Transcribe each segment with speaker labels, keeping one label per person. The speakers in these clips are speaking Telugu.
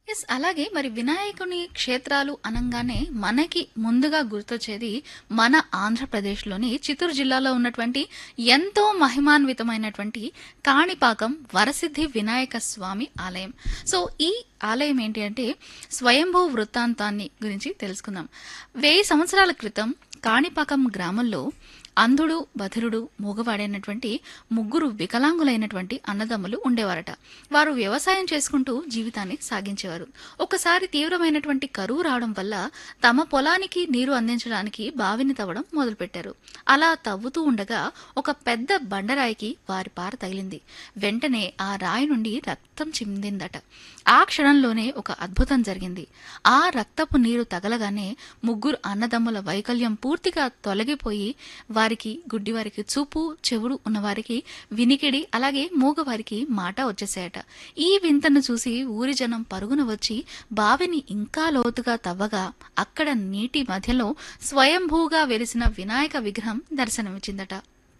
Speaker 1: ఎస్ అలాగే మరి వినాయకుని క్షేత్రాలు అనంగానే మనకి ముందుగా గుర్తొచ్చేది మన ఆంధ్రప్రదేశ్లోని చిత్తూరు జిల్లాలో ఉన్నటువంటి ఎంతో మహిమాన్వితమైనటువంటి కాణిపాకం వరసిద్ధి వినాయక స్వామి ఆలయం సో ఈ ఆలయం ఏంటి అంటే స్వయంభూ వృత్తాంతాన్ని గురించి తెలుసుకుందాం వెయ్యి సంవత్సరాల క్రితం కాణిపాకం గ్రామంలో అంధుడు బధిరుడు మూగవాడైనటువంటి ముగ్గురు వికలాంగులైనటువంటి అన్నదమ్ములు ఉండేవారట వారు వ్యవసాయం చేసుకుంటూ జీవితాన్ని సాగించేవారు ఒకసారి తీవ్రమైనటువంటి కరువు రావడం వల్ల తమ పొలానికి నీరు అందించడానికి బావిని తవ్వడం మొదలుపెట్టారు అలా తవ్వుతూ ఉండగా ఒక పెద్ద బండరాయికి వారి పార తగిలింది వెంటనే ఆ రాయి నుండి రక్తం చిందిందట ఆ క్షణంలోనే ఒక అద్భుతం జరిగింది ఆ రక్తపు నీరు తగలగానే ముగ్గురు అన్నదమ్ముల వైకల్యం పూర్తిగా తొలగిపోయి వారికి గుడ్డివారికి చూపు చెవుడు ఉన్నవారికి వినికిడి అలాగే మూగవారికి మాట వచ్చేసాయట ఈ వింతను చూసి ఊరి జనం పరుగున వచ్చి బావిని ఇంకా లోతుగా తవ్వగా అక్కడ నీటి మధ్యలో స్వయంభూగా వెలిసిన వినాయక విగ్రహం దర్శనమిచ్చిందట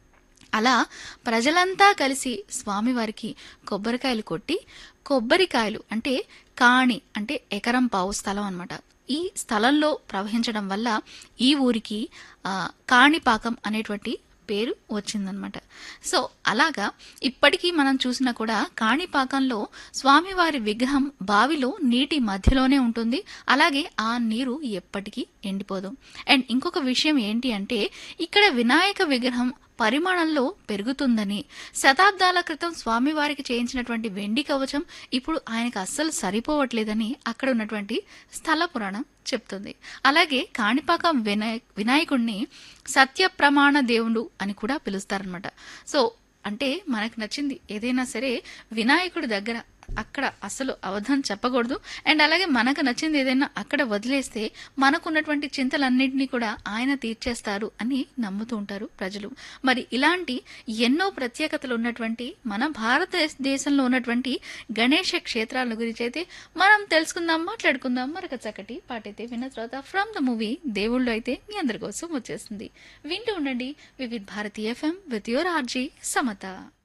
Speaker 1: అలా ప్రజలంతా కలిసి స్వామివారికి కొబ్బరికాయలు కొట్టి కొబ్బరికాయలు అంటే కాణి అంటే ఎకరం పావు స్థలం అన్నమాట ఈ స్థలంలో ప్రవహించడం వల్ల ఈ ఊరికి ఆ, కాణిపాకం అనేటువంటి పేరు వచ్చిందనమాట సో అలాగా ఇప్పటికీ మనం చూసినా కూడా కాణిపాకంలో స్వామివారి విగ్రహం బావిలో నీటి మధ్యలోనే ఉంటుంది అలాగే ఆ నీరు ఎప్పటికీ ఎండిపోదు అండ్ ఇంకొక విషయం ఏంటి అంటే ఇక్కడ వినాయక విగ్రహం పరిమాణంలో పెరుగుతుందని శతాబ్దాల క్రితం స్వామివారికి చేయించినటువంటి వెండి కవచం ఇప్పుడు ఆయనకు అస్సలు సరిపోవట్లేదని అక్కడ ఉన్నటువంటి స్థల పురాణం చెప్తుంది అలాగే కాణిపాకం వినాయ వినాయకుడిని సత్య ప్రమాణ దేవుడు అని కూడా పిలుస్తారనమాట సో అంటే మనకు నచ్చింది ఏదైనా సరే వినాయకుడి దగ్గర అక్కడ అసలు అవధం చెప్పకూడదు అండ్ అలాగే మనకు నచ్చింది ఏదైనా అక్కడ వదిలేస్తే మనకున్నటువంటి చింతలన్నింటినీ కూడా ఆయన తీర్చేస్తారు అని నమ్ముతూ ఉంటారు ప్రజలు మరి ఇలాంటి ఎన్నో ప్రత్యేకతలు ఉన్నటువంటి మన భారతదేశంలో ఉన్నటువంటి గణేష క్షేత్రాల గురించి అయితే మనం తెలుసుకుందాం మాట్లాడుకుందాం మరొక చక్కటి పాటైతే విన్న తర్వాత ఫ్రమ్ ద మూవీ దేవుళ్ళు అయితే మీ అందరి కోసం వచ్చేస్తుంది వింటూ ఉండండి Vividh Bharati FM with your RJ Samata